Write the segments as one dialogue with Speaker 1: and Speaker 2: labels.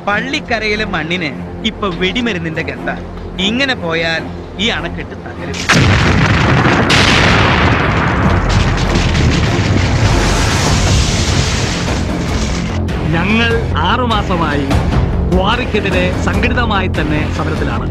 Speaker 1: പള്ളിക്കരയിലെ മണ്ണിന് ഇപ്പൊ വെടിമരുന്നിന്റെ ഗന്ധ ഇങ്ങനെ പോയാൽ ഈ അണക്കെട്ട് തകരും
Speaker 2: ഞങ്ങൾ ആറുമാസമായി ക്വാറിക്കെതിരെ സംഘടിതമായി തന്നെ സമരത്തിലാണ്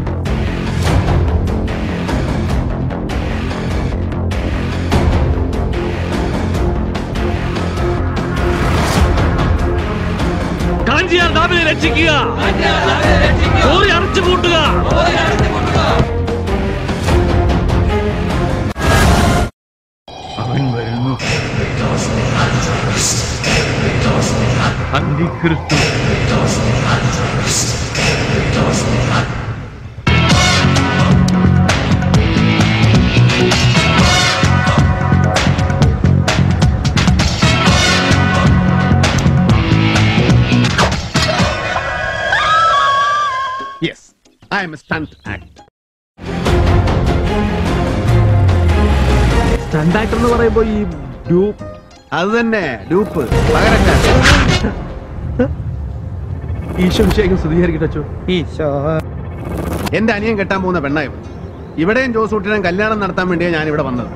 Speaker 2: കാഞ്ചിയാർ ഡാമിനെ രക്ഷിക്കുക കോറി അടച്ചു കൂട്ടുക
Speaker 1: അവൻ വരുന്നു അന്തിക്രിസ്തു
Speaker 3: yes I am stunt act
Speaker 2: stunt actor എന്ന് പറയുമ്പോ ഈ ഡ്യൂപ്പ്
Speaker 3: അത് തന്നെ ഡൂപ്പ് പകരക്കാരൻ
Speaker 2: ഈശോ വിഷയം സ്ഥിരീകരിക്കട്ടെ അച്ചോ
Speaker 1: ഈശോ
Speaker 3: എന്റെ അനിയൻ കെട്ടാൻ പോകുന്ന പെണ്ണായി ഇവിടെയും ജോസ് കുട്ടിനും കല്യാണം നടത്താൻ വേണ്ടിയാണ് ഞാൻ ഇവിടെ വന്നത്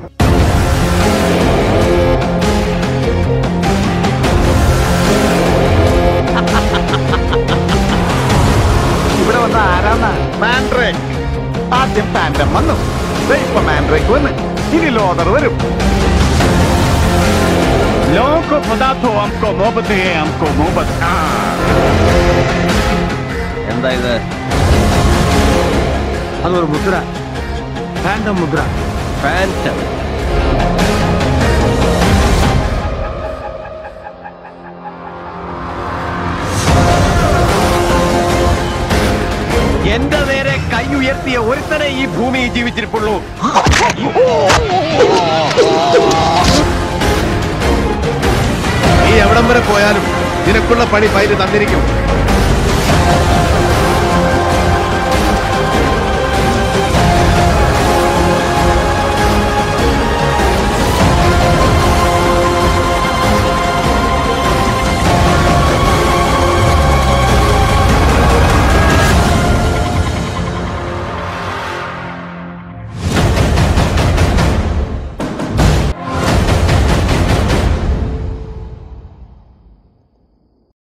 Speaker 4: ഇവിടെ വന്ന ആരാന്നാ മാൻഡ്രേക്ക് ആദ്യം പാൻഡം വന്നു ദേ ഇപ്പൊ മാൻഡ്രേക്ക് വന്ന് ഇനി ലോദർ വരും ലോകോ പദാർത്ഥോ അംകോ നോബത്തേ അംകോ നോബത്ത് ആ
Speaker 1: എന്താ ഇത്
Speaker 3: അതൊരു മുദ്ര റാൻഡം മുദ്ര
Speaker 1: ഫാൻറ്റം
Speaker 4: എന്റെ നേരെ കൈ ഉയർത്തിയ ഒരുത്തനെ ഈ ഭൂമിയിൽ ജീവിച്ചിരിപ്പുള്ളൂ
Speaker 3: നീ എവിടം വരെ പോയാലും നിനക്കുള്ള പണി ഫയല് തന്നിരിക്കും